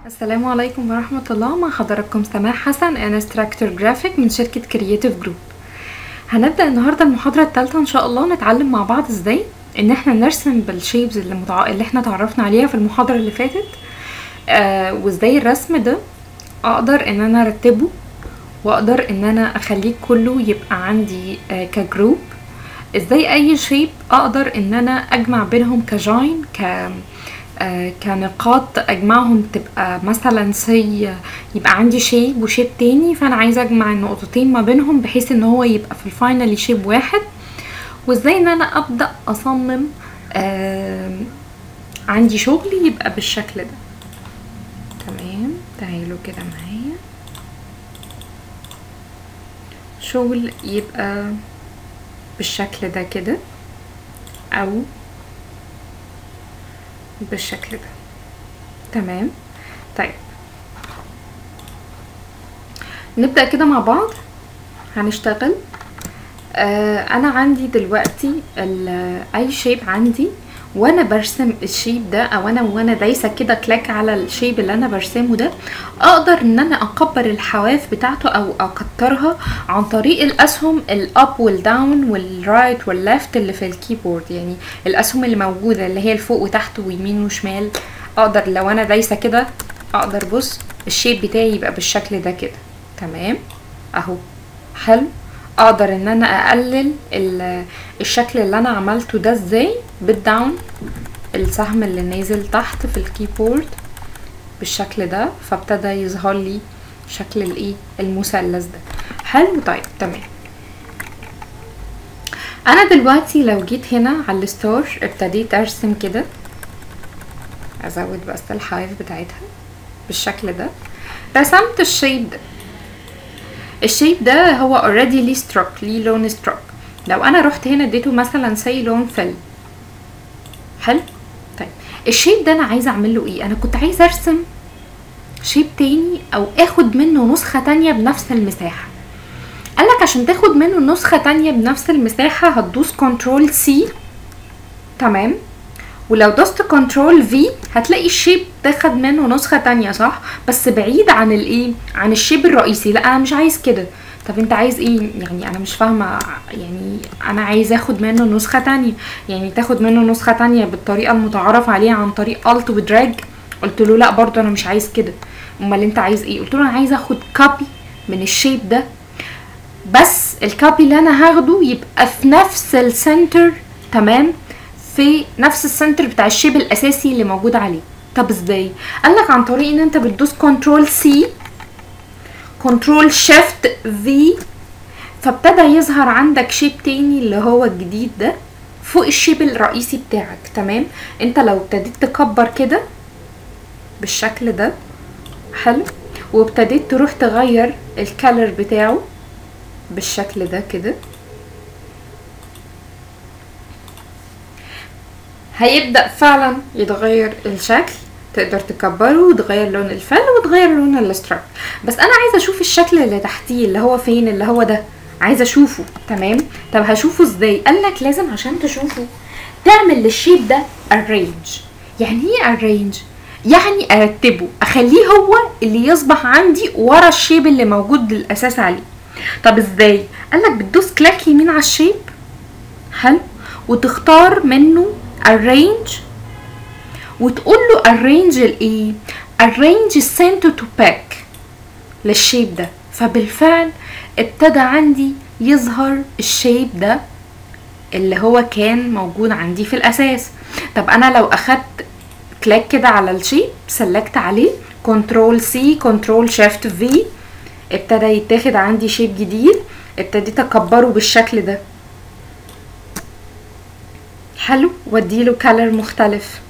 السلام عليكم ورحمة الله مع حضراتكم سماح حسن انستراكتور جرافيك من شركة كرييتيف جروب هنبدأ النهاردة المحاضرة الثالثة ان شاء الله نتعلم مع بعض ازاي ان احنا نرسم بالشيبز اللي, متع... اللي احنا تعرفنا عليها في المحاضرة اللي فاتت آه وازاي الرسم ده اقدر ان انا ارتبه واقدر ان انا اخليه كله يبقى عندي آه كجروب ازاي اي شيب اقدر ان انا اجمع بينهم كجاين ك آه كنقاط اجمعهم تبقى مثلا سي يبقى عندي شيب وشيب تاني فانا عايزه اجمع النقطتين ما بينهم بحيث ان هو يبقى في الفاينل شيب واحد وازاي ان انا ابدا اصمم آه عندي شغلي يبقى بالشكل ده تمام تعالوا كده معايا شغل يبقى بالشكل ده كده او بالشكل ده تمام طيب نبدأ كده مع بعض هنشتغل آه انا عندي دلوقتي اي شيب عندي وانا برسم الشيب ده او انا وانا دايسه كده كلاك على الشيب اللي انا برسمه ده اقدر ان انا اكبر الحواف بتاعته او اكترها عن طريق الاسهم الاب والداون والرايت والليفت اللي في الكيبورد يعني الاسهم اللي موجوده اللي هي الفوق وتحت ويمين وشمال اقدر لو انا دايسه كده اقدر بص الشيب بتاعي يبقى بالشكل ده كده تمام اهو حلو اقدر ان انا اقلل الشكل اللي انا عملته ده ازاي بالداون السهم اللي نازل تحت في الكيبورد بالشكل ده فابتدى يظهر لي شكل الايه المثلث ده حلو طيب تمام انا دلوقتي لو جيت هنا على الستار ابتديت ارسم كده ازود بس الحواف بتاعتها بالشكل ده رسمت الشيب ده الشيب ده هو اوريدي ليه ستروك ليه لون ستروك لو انا رحت هنا اديته مثلا سي لون فل حلو طيب الشيب ده انا عايزه اعمل له ايه انا كنت عايزه ارسم شيب تاني او اخد منه نسخه تانية بنفس المساحه قالك عشان تاخد منه نسخه تانية بنفس المساحه هتدوس كنترول سي تمام ولو دوست كنترول في هتلاقي الشيب تاخد منه نسخه تانية صح بس بعيد عن الايه عن الشيب الرئيسي لا انا مش عايز كده طب انت عايز ايه يعني انا مش فاهمه يعني انا عايز اخد منه نسخه تانية يعني تاخد منه نسخه تانية بالطريقه المتعارف عليها عن طريق الت ودراج قلت له لا برضو انا مش عايز كده امال انت عايز ايه قلت له انا عايز اخد كوبي من الشيب ده بس الكوبي اللي انا هاخده يبقى في نفس السنتر تمام في نفس السنتر بتاع الشيب الاساسي اللي موجود عليه طب ازاي قالك عن طريق ان انت بتدوس كنترول سي كنترول شيفت في فابتدى يظهر عندك شيب تاني اللي هو الجديد ده فوق الشيب الرئيسي بتاعك تمام انت لو ابتديت تكبر كده بالشكل ده حلو وابتديت تروح تغير الكالر بتاعه بالشكل ده كده هيبدأ فعلا يتغير الشكل تقدر تكبره وتغير لون الفل وتغير لون الاستراك بس انا عايزه اشوف الشكل اللي تحتيه اللي هو فين اللي هو ده عايزه اشوفه تمام طب هشوفه ازاي قالك لازم عشان تشوفه تعمل للشيب ده arrange يعني ايه arrange يعني ارتبه اخليه هو اللي يصبح عندي ورا الشيب اللي موجود الاساس عليه طب ازاي قالك بتدوس كلاك يمين على الشيب حلو وتختار منه arrange وتقول له arrange الايه arrange center to back للشيب ده فبالفعل ابتدى عندي يظهر الشيب ده اللي هو كان موجود عندي في الاساس طب انا لو اخدت كلاك كده على الشيب سلكت عليه كنترول سي كنترول شيفت في ابتدى يتاخد عندي شيب جديد ابتديت اكبره بالشكل ده حلو واديله كالر مختلف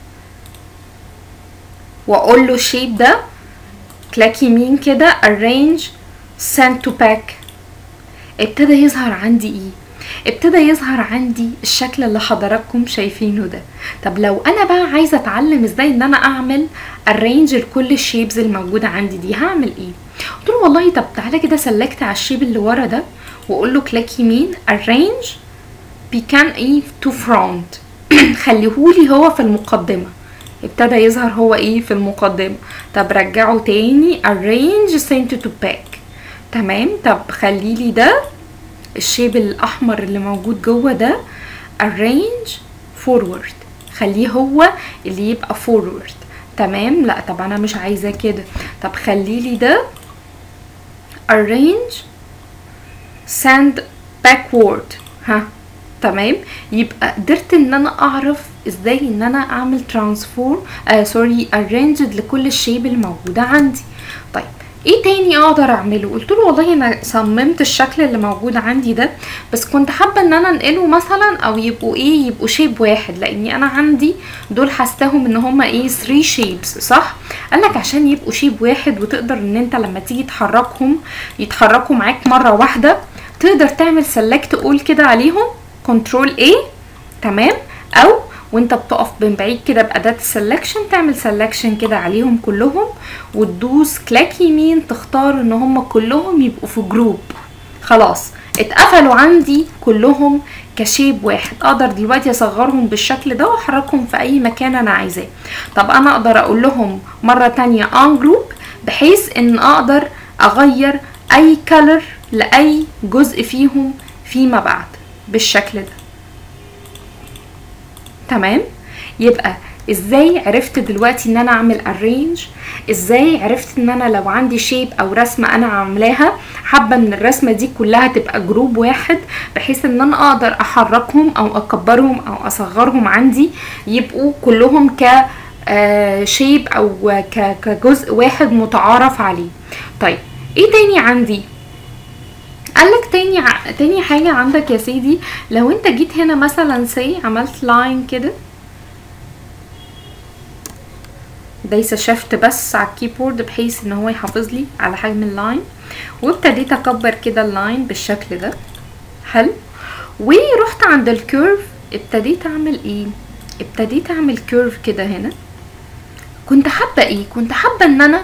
واقول له الشيب ده كلاك يمين كده arrange send to back ابتدى يظهر عندي ايه ابتدى يظهر عندي الشكل اللي حضراتكم شايفينه ده طب لو انا بقى عايزه اتعلم ازاي ان انا اعمل arrange لكل الشيبز الموجوده عندي دي هعمل ايه قلت له والله طب تعالى كده سلكت على الشيب اللي ورا ده واقول له كلاك يمين arrange بيكان ايه تو فرونت خليهولي هو في المقدمه ابتدى يظهر هو ايه في المقدمة طب رجعه تاني arrange send to back تمام طب خلي لي ده الشيب الاحمر اللي موجود جوه ده arrange forward خليه هو اللي يبقى forward تمام لا طب انا مش عايزاه كده طب خلي لي ده arrange send backward ها تمام يبقى قدرت ان انا اعرف ازاي ان انا اعمل ترانسفور آه سوري arranged لكل الشيب الموجوده عندي طيب ايه تاني اقدر اعمله قلت له والله انا صممت الشكل اللي موجود عندي ده بس كنت حابه ان انا انقله مثلا او يبقوا ايه يبقوا شيب واحد لاني انا عندي دول حاساهم ان هما ايه 3 شيبس صح قالك عشان يبقوا شيب واحد وتقدر ان انت لما تيجي تحركهم يتحركوا معاك مره واحده تقدر تعمل سيلكت اول كده عليهم كنترول A تمام او وانت بتقف من بعيد كده بأداة السلكشن تعمل سلكشن كده عليهم كلهم وتدوس كلاك يمين تختار ان هم كلهم يبقوا في جروب خلاص اتقفلوا عندي كلهم كشيب واحد اقدر دلوقتي اصغرهم بالشكل ده واحركهم في اي مكان انا عايزاه طب انا اقدر اقول لهم مرة تانية on جروب بحيث ان اقدر اغير اي كلر لاي جزء فيهم فيما بعد بالشكل ده تمام يبقى ازاي عرفت دلوقتي ان انا اعمل arrange ازاي عرفت ان انا لو عندي شيب او رسمه انا عاملاها حابه ان الرسمه دي كلها تبقى جروب واحد بحيث ان انا اقدر احركهم او اكبرهم او اصغرهم عندي يبقوا كلهم ك شيب او كجزء واحد متعارف عليه طيب ايه تاني عندي قالك تاني ع... تاني حاجة عندك يا سيدي لو انت جيت هنا مثلا سي عملت لاين كده دايسة شفت بس على الكيبورد بحيث ان هو يحافظ لي على حجم اللاين وابتديت اكبر كده اللاين بالشكل ده حلو ورحت عند الكيرف ابتديت اعمل ايه ابتديت اعمل كيرف كده هنا كنت حابة ايه كنت حابة ان انا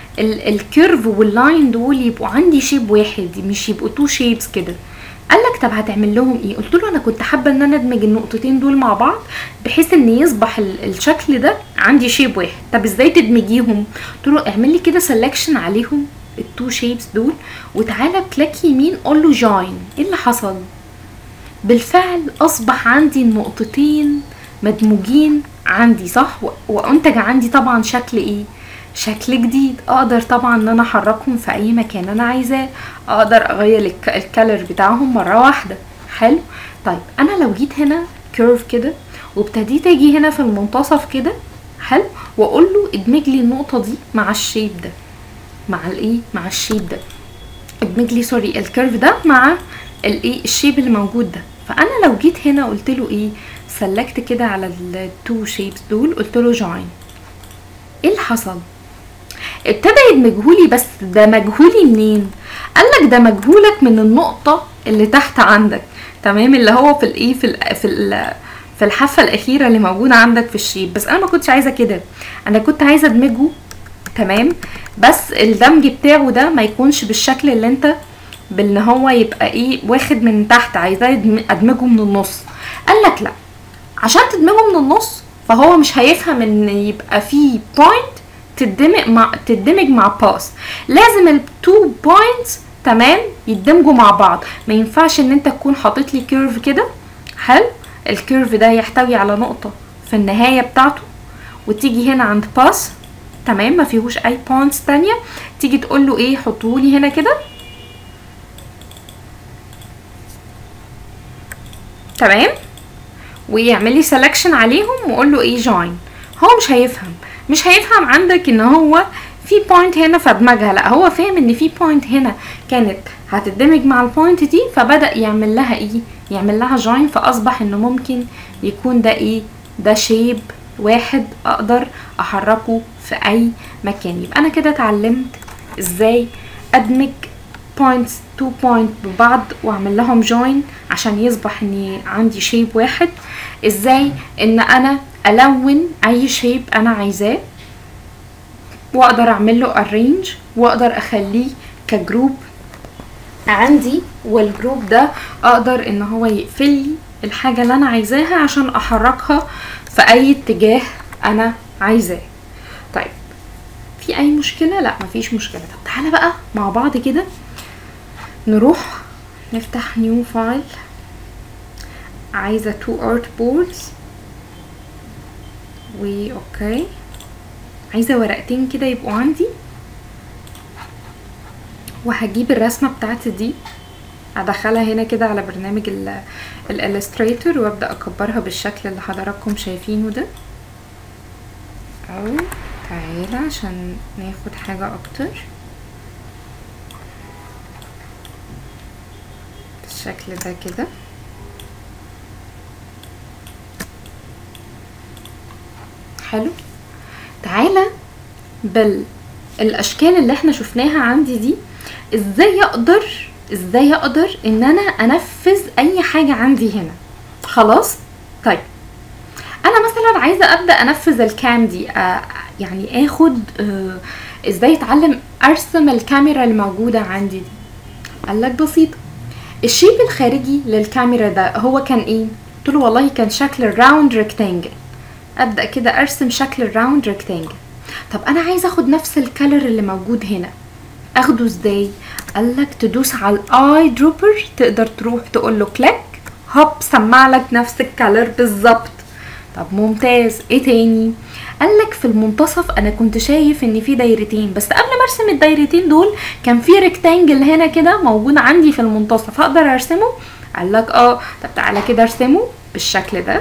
الكيرف واللاين دول يبقوا عندي شيب واحد مش يبقوا تو شيبس كده قال لك طب هتعمل لهم ايه قلت له انا كنت حابه ان انا ادمج النقطتين دول مع بعض بحيث ان يصبح الشكل ده عندي شيب واحد طب ازاي تدمجيهم قلت له اعمل لي كده سelection عليهم التو شيبس دول وتعالى كلاك يمين قول له جوين ايه اللي حصل بالفعل اصبح عندي النقطتين مدموجين عندي صح وانتج عندي طبعا شكل ايه شكل جديد اقدر طبعا ان انا احركهم في اي مكان انا عايزاه اقدر اغير الكالر بتاعهم مره واحده حلو طيب انا لو جيت هنا كيرف كده وابتديت اجي هنا في المنتصف كده حلو واقول له ادمج لي النقطه دي مع الشيب ده مع الايه مع الشيب ده ادمج لي سوري الكيرف ده مع الايه الشيب اللي موجود ده فانا لو جيت هنا قلت له ايه سلكت كده على التو شيبس دول قلت له جوين ايه اللي حصل ابتدى يدمجهولي بس ده مجهولي منين قالك ده مجهولك من النقطه اللي تحت عندك تمام اللي هو في الايه في ال في ال في الحافه الاخيره اللي موجوده عندك في الشيب بس انا ما كنتش عايزه كده انا كنت عايزه ادمجه تمام بس الدمج بتاعه ده ما يكونش بالشكل اللي انت بان هو يبقى ايه واخد من تحت عايزاه ادمجه من النص قالك لا عشان تدمجه من النص فهو مش هيفهم ان يبقى فيه بوينت تدمج مع تدمج مع باس لازم التو بوينتس تمام يدمجوا مع بعض ما ينفعش ان انت تكون حاطط لي كيرف كده حلو الكيرف ده يحتوي على نقطه في النهايه بتاعته وتيجي هنا عند باس تمام ما فيهوش اي بوينتس تانية تيجي تقول له ايه حطولي هنا كده تمام ويعمل لي سelection عليهم واقول له ايه جوين هو مش هيفهم مش هيفهم عندك ان هو في بوينت هنا فادمجها لا هو فاهم ان في بوينت هنا كانت هتدمج مع البوينت دي فبدا يعمل لها ايه يعمل لها جوين فاصبح انه ممكن يكون ده ايه ده شيب واحد اقدر احركه في اي مكان يبقى انا كده اتعلمت ازاي ادمج بوينتس تو بوينت ببعض واعمل لهم جوين عشان يصبح اني عندي شيب واحد ازاي ان انا الون اي شيب انا عايزاه واقدر اعمل له arrange واقدر اخليه كجروب عندي والجروب ده اقدر ان هو يقفل لي الحاجه اللي انا عايزاها عشان احركها في اي اتجاه انا عايزاه طيب في اي مشكله لا مفيش مشكله طب تعالى بقى مع بعض كده نروح نفتح نيو فايل عايزه تو ارت بوردز و اوكي عايزه ورقتين كده يبقوا عندي وهجيب الرسمه بتاعتي دي ادخلها هنا كده على برنامج الالستريتور وابدا اكبرها بالشكل اللي حضراتكم شايفينه ده او تعالى عشان ناخد حاجة اكتر بالشكل ده كده حلو تعالى بالاشكال اللي احنا شفناها عندي دي ازاي اقدر ازاي اقدر ان انا انفذ اي حاجة عندي هنا خلاص طيب انا مثلا عايزة ابدأ انفذ الكام دي آه يعني اخد آه ازاي اتعلم ارسم الكاميرا الموجودة عندي دي قالك بسيطة الشيب الخارجي للكاميرا ده هو كان ايه قلت له والله كان شكل الراوند ريكتانجل ابدا كده ارسم شكل الراوند ريكتانجل طب انا عايزه اخد نفس الكالر اللي موجود هنا اخده ازاي قالك تدوس على الاي دروبر تقدر تروح تقول له كليك هوب سمع لك نفس الكالر بالظبط طب ممتاز ايه تاني قالك في المنتصف انا كنت شايف ان في دايرتين بس قبل ما ارسم الدايرتين دول كان في ريكتانجل هنا كده موجود عندي في المنتصف هقدر ارسمه قالك اه طب تعالى كده ارسمه بالشكل ده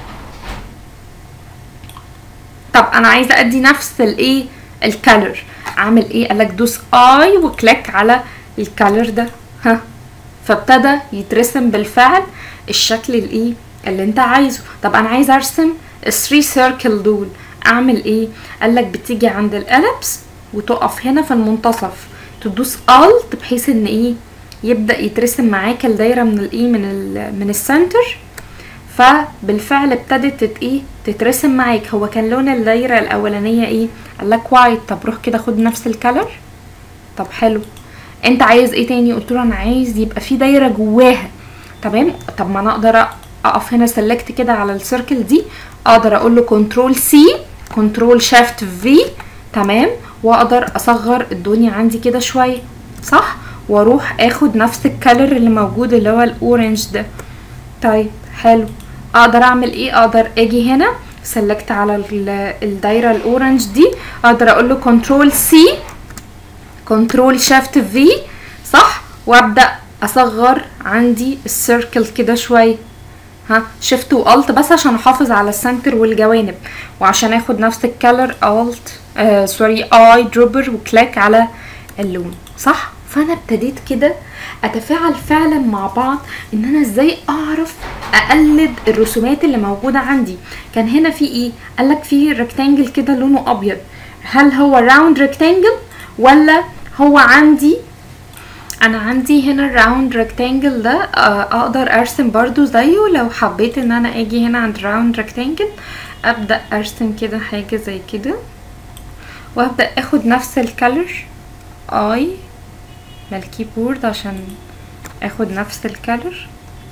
طب انا عايزه ادي نفس الايه الكالر اعمل ايه قالك دوس اي وكليك على الكالر ده ها فابتدى يترسم بالفعل الشكل الايه اللي انت عايزه طب انا عايزه ارسم الثري سيركل دول اعمل ايه قالك بتيجي عند الالبس وتقف هنا في المنتصف تدوس الت بحيث ان ايه يبدا يترسم معاك الدايره من الايه من ال من السنتر فبالفعل ابتدت تت ايه تترسم معاك هو كان لون الدايره الاولانيه ايه قالك وايت طب روح كده خد نفس الكلر طب حلو انت عايز ايه تاني قلت له انا عايز يبقى في دايره جواها تمام طب ما انا اقدر اقف هنا سلكت كده على السيركل دي اقدر اقول له كنترول سي كنترول شيفت في تمام واقدر اصغر الدنيا عندي كده شويه صح واروح اخد نفس الكالر اللي موجود اللي هو الاورنج ده طيب حلو اقدر اعمل ايه اقدر اجي هنا سلكت على الدايره الاورنج دي اقدر اقول له كنترول سي كنترول شيفت في صح وابدا اصغر عندي السيركل كده شويه ها شيفت والت بس عشان احافظ على السنتر والجوانب وعشان اخد نفس الكالر الت آه سوري اي دروبر وكليك على اللون صح فانا ابتديت كده اتفاعل فعلا مع بعض ان انا ازاي اعرف اقلد الرسومات اللي موجوده عندي كان هنا في ايه قالك في ريكتانجل كده لونه ابيض هل هو راوند ريكتانجل ولا هو عندي انا عندي هنا الراوند ريكتانجل ده اقدر ارسم برضو زيه لو حبيت ان انا اجي هنا عند راوند ريكتانجل ابدا ارسم كده حاجه زي كده وابدا اخد نفس الكالر اي من الكيبورد عشان اخد نفس الكالر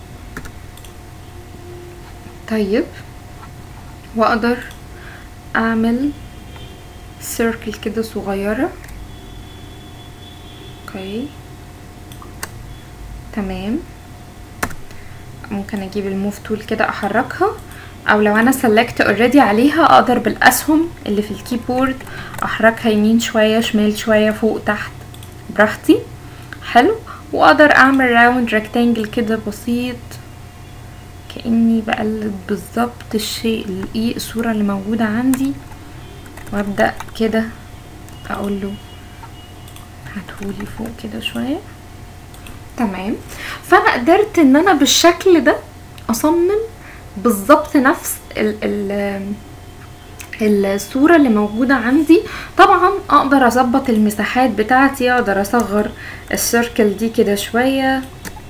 طيب واقدر اعمل سيركل كده صغيره اوكي تمام ممكن اجيب الموف تول كده احركها او لو انا سلكت اوريدي عليها اقدر بالاسهم اللي في الكيبورد احركها يمين شويه شمال شويه فوق تحت براحتي حلو واقدر اعمل راوند ريكتانجل كده بسيط كاني بقلد بالظبط الشيء الايه الصوره اللي موجوده عندي وابدا كده اقول له هاتهولي فوق كده شويه تمام فانا قدرت ان انا بالشكل ده اصمم بالظبط نفس ال ال الصورة اللي موجودة عندي طبعا اقدر اظبط المساحات بتاعتي اقدر اصغر السيركل دي كده شوية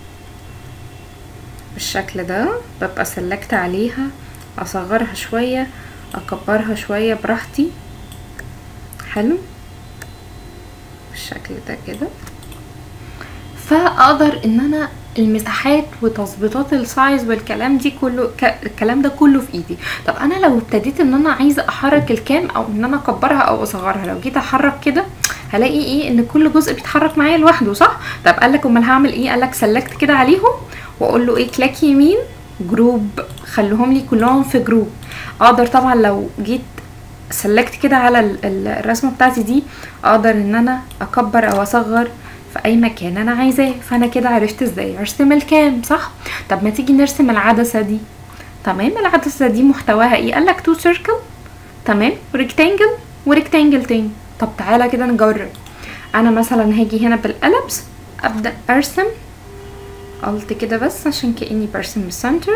بالشكل ده ببقى سلكت عليها اصغرها شوية اكبرها شوية براحتي حلو بالشكل ده كده فاقدر ان انا المساحات وتظبيطات السايز والكلام دي كله ك... الكلام ده كله في ايدي طب انا لو ابتديت ان انا عايزه احرك الكام او ان انا اكبرها او اصغرها لو جيت احرك كده هلاقي ايه ان كل جزء بيتحرك معايا لوحده صح طب قال لك امال هعمل ايه قال لك سلكت كده عليهم واقول له ايه كلاك يمين جروب خليهم لي كلهم في جروب اقدر طبعا لو جيت سلكت كده على ال- ال- الرسمه بتاعتي دي اقدر ان انا اكبر او اصغر في اي مكان انا عايزاه فانا كده عرفت ازاي ارسم الكام صح طب ما تيجي نرسم العدسه دي تمام العدسه دي محتواها ايه قال لك تو سيركل تمام ريكتانجل وريكتانجل تاني طب تعالى كده نجرب انا مثلا هاجي هنا بالقلبس ابدا ارسم قلت كده بس عشان كاني برسم السنتر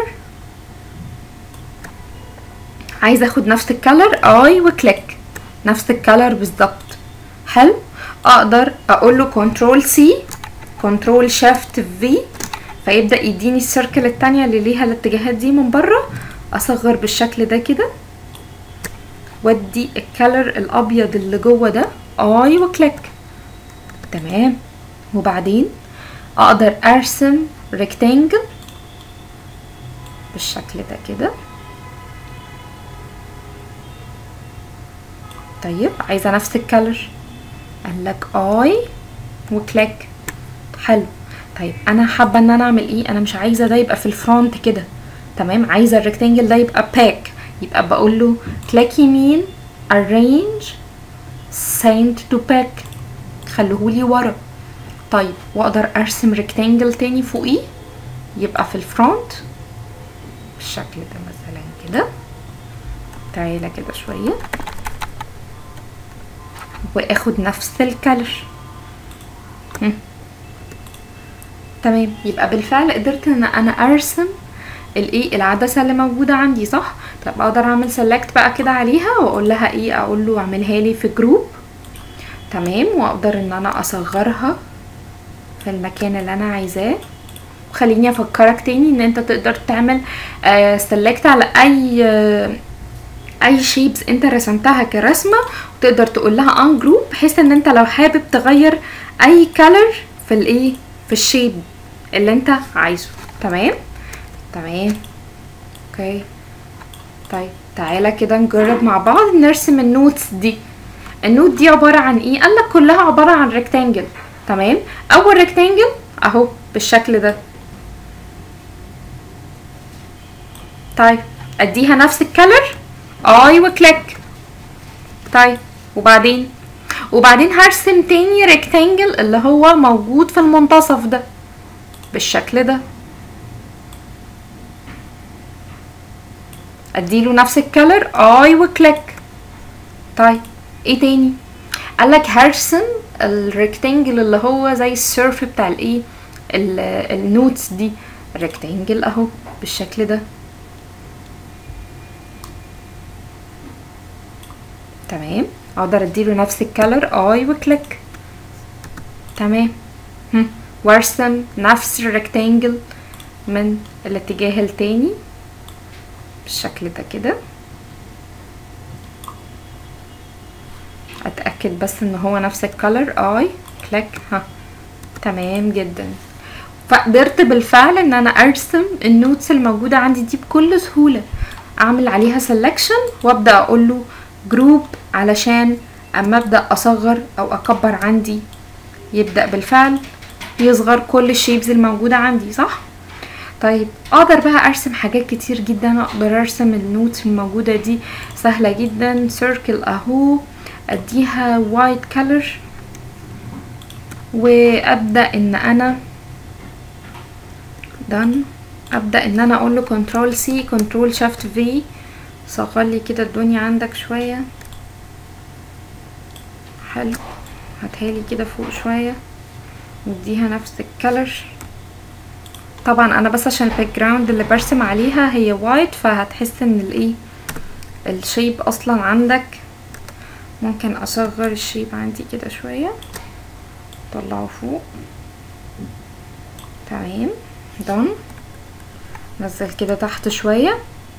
عايزه اخد نفس الكالر اي وكليك نفس الكالر بالظبط حلو اقدر اقول له كنترول سي كنترول شيفت في فيبدا يديني السيركل التانية اللي ليها الاتجاهات دي من بره اصغر بالشكل ده كده وادي الكالر الابيض اللي جوه ده اي وكليك تمام وبعدين اقدر ارسم ريكتانجل بالشكل ده كده طيب عايزه نفس الكالر قال لك اي وكليك حلو طيب انا حابه ان انا اعمل ايه انا مش عايزه ده يبقى في الفرونت كده تمام عايزه الريكتانجل ده يبقى باك يبقى بقول له كليك يمين arrange send to back خليهولي ورا طيب واقدر ارسم ريكتانجل تاني فوقيه يبقى في الفرونت بالشكل ده مثلا كده تعالى كده شويه واخد نفس الكالر هم. تمام يبقى بالفعل قدرت ان انا ارسم الايه العدسه اللي موجوده عندي صح طب اقدر اعمل سيلكت بقى كده عليها واقول لها ايه اقول له اعملها لي في جروب تمام واقدر ان انا اصغرها في المكان اللي انا عايزاه خليني افكرك تاني ان انت تقدر تعمل سيلكت على اي آه اي شيبس انت رسمتها كرسمه وتقدر تقول لها ان جروب بحيث ان انت لو حابب تغير اي كلر في الايه في الشيب اللي انت عايزه تمام تمام اوكي طيب تعالى كده نجرب مع بعض نرسم النوتس دي النوت دي عباره عن ايه قال لك كلها عباره عن ريكتانجل تمام اول ريكتانجل اهو بالشكل ده طيب اديها نفس الكلر اي وكليك طيب وبعدين وبعدين هرسم تاني ريكتانجل اللي هو موجود في المنتصف ده بالشكل ده اديله نفس الكلر اي وكليك طيب ايه تاني قالك هرسم الريكتانجل اللي هو زي السيرف بتاع الايه النوتس دي ريكتانجل اهو بالشكل ده تمام اقدر اديله نفس الكالر اي وكليك تمام هم. وارسم نفس الريكتانجل من الاتجاه التاني بالشكل ده كده اتاكد بس ان هو نفس الكالر اي كليك ها تمام جدا فقدرت بالفعل ان انا ارسم النوتس الموجوده عندي دي بكل سهوله اعمل عليها سelection وابدا اقول له جروب علشان اما ابدا اصغر او اكبر عندي يبدا بالفعل يصغر كل الشيبز الموجوده عندي صح طيب اقدر بقى ارسم حاجات كتير جدا اقدر ارسم النوتس الموجوده دي سهله جدا سيركل اهو اديها وايت كلر وابدا ان انا done ابدا ان انا اقول له كنترول سي كنترول شيفت في صغر لي كده الدنيا عندك شويه حلو هاتهالي كده فوق شويه نديها نفس الكلر طبعا انا بس عشان الباك جراوند اللي برسم عليها هي وايت فهتحس ان الايه الشيب اصلا عندك ممكن اصغر الشيب عندي كده شويه طلعه فوق تمام دون نزل كده تحت شويه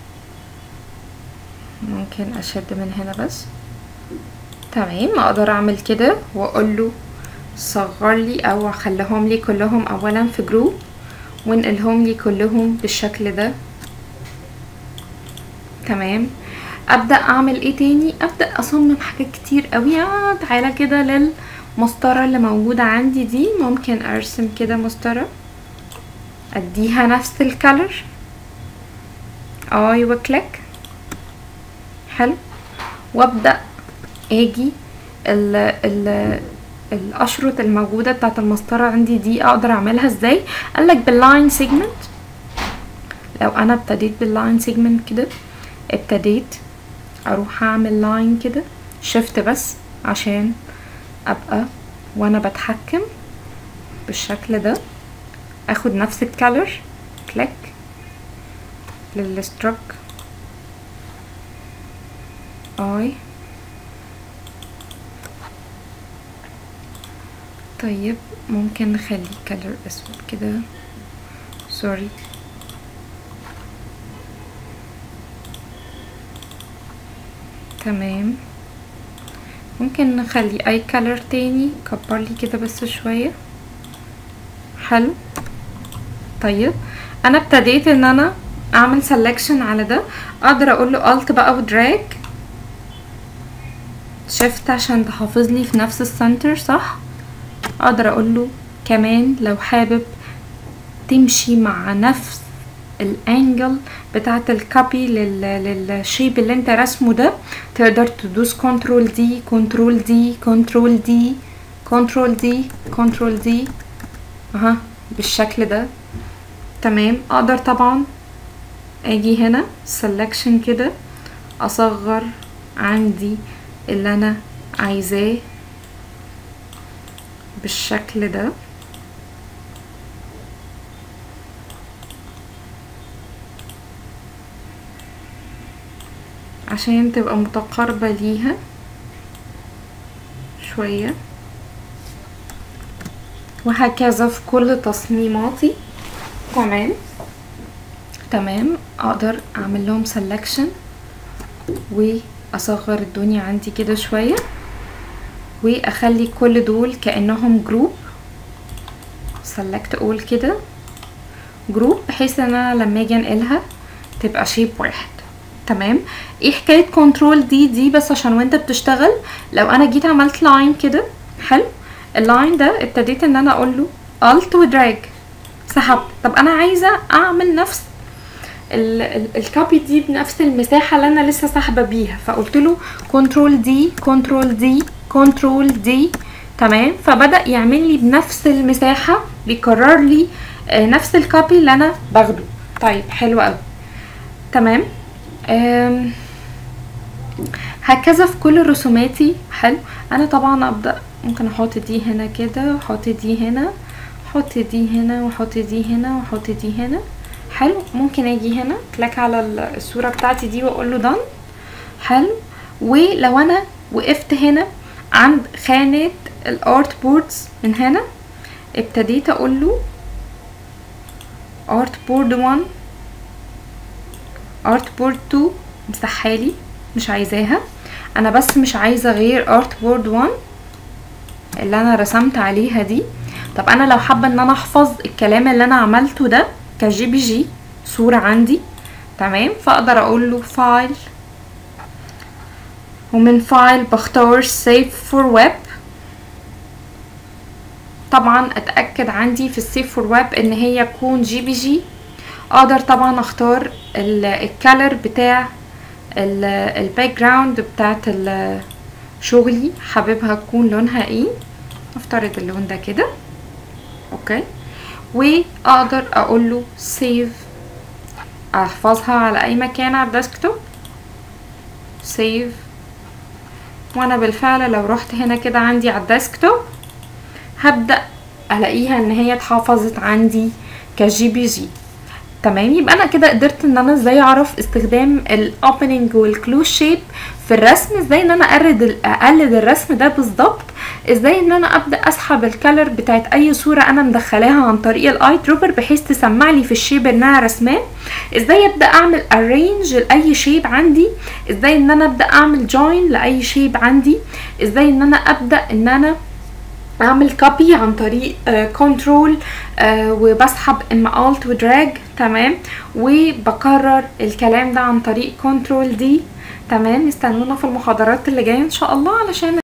ممكن اشد من هنا بس تمام اقدر اعمل كده واقول له صغر لي او خليهم لي كلهم اولا في جروب وانقلهم لي كلهم بالشكل ده تمام ابدا اعمل ايه تاني ابدا اصمم حاجات كتير قوي آه تعالى كده للمسطره اللي موجوده عندي دي ممكن ارسم كده مسطره اديها نفس الكالر ايوه كليك حلو وابدا اجي ال ال الاشرط الموجوده بتاعت المسطره عندي دي اقدر اعملها ازاي قالك باللاين سيجمنت لو انا ابتديت باللاين سيجمنت كده ابتديت اروح اعمل لاين كده شفت بس عشان ابقى وانا بتحكم بالشكل ده اخد نفس الكالر كليك للستروك اي طيب ممكن نخلي كالر اسود كده سوري تمام ممكن نخلي اي كالر تاني كبر لي كده بس شوية حلو طيب انا ابتديت ان انا اعمل سelection على ده اقدر اقول له alt بقى ودراج شفت عشان تحافظ لي في نفس السنتر صح اقدر اقول له كمان لو حابب تمشي مع نفس الانجل بتاعت الكوبي للشيب اللي انت رسمه ده تقدر تدوس كنترول دي كنترول دي كنترول دي كنترول دي كنترول دي اها بالشكل ده تمام اقدر طبعا اجي هنا selection كده اصغر عندي اللي انا عايزاه بالشكل ده عشان تبقى متقاربة ليها شوية وهكذا في كل تصميماتي تمام تمام اقدر اعمل لهم selection واصغر الدنيا عندي كده شوية واخلي كل دول كانهم جروب select all كده جروب بحيث ان انا لما اجي انقلها تبقى شيب واحد تمام ايه حكايه كنترول دي دي بس عشان وانت بتشتغل لو انا جيت عملت لاين كده حلو اللاين ده ابتديت ان انا اقول له الت ودراج سحبت طب انا عايزه اعمل نفس الكوبي دي بنفس المساحه اللي انا لسه ساحبه بيها فقلت له كنترول دي كنترول دي كنترول دي تمام فبدا يعمل لي بنفس المساحه بيكرر لي آه نفس الكوبي اللي انا باخده طيب حلو قوي تمام هكذا في كل رسوماتي حلو انا طبعا ابدا ممكن احط دي هنا كده واحط دي هنا احط دي هنا واحط دي هنا واحط دي هنا حلو ممكن اجي هنا كليك على الصوره بتاعتي دي واقول له دان حلو ولو انا وقفت هنا عند خانه الارت بوردز من هنا ابتديت اقول له ارت بورد 1 ارت بورد 2 مسحالي مش عايزاها انا بس مش عايزه غير ارت بورد 1 اللي انا رسمت عليها دي طب انا لو حابه ان انا احفظ الكلام اللي انا عملته ده كجي بي جي صوره عندي تمام فاقدر اقول له فايل ومن فايل بختار سيف فور ويب طبعا اتاكد عندي في السيف فور ويب ان هي تكون جي بي جي اقدر طبعا اختار الكالر بتاع الباك جراوند بتاعت شغلي حاببها تكون لونها ايه افترض اللون ده كده اوكي واقدر اقول له سيف احفظها على اي مكان على الديسكتوب سيف وانا بالفعل لو رحت هنا كده عندي على الديسكتوب هبدا الاقيها ان هي اتحفظت عندي كجي بي جي تمام يبقى انا كده قدرت ان انا ازاي اعرف استخدام الاوبننج والكلوز شيب في الرسم ازاي ان انا اقلد اقلد الرسم ده بالظبط ازاي ان انا ابدا اسحب الكالر بتاعت اي صوره انا مدخلاها عن طريق الاي دروبر بحيث تسمع لي في الشيب اللي انا رسماه ازاي ابدا اعمل ارينج لاي شيب عندي ازاي ان انا ابدا اعمل جوين لاي شيب عندي ازاي ان انا ابدا ان انا اعمل كوبي عن طريق كنترول وبسحب اما الت ودراج تمام وبكرر الكلام ده عن طريق كنترول دي تمام استنونا في المحاضرات اللي جايه ان شاء الله علشان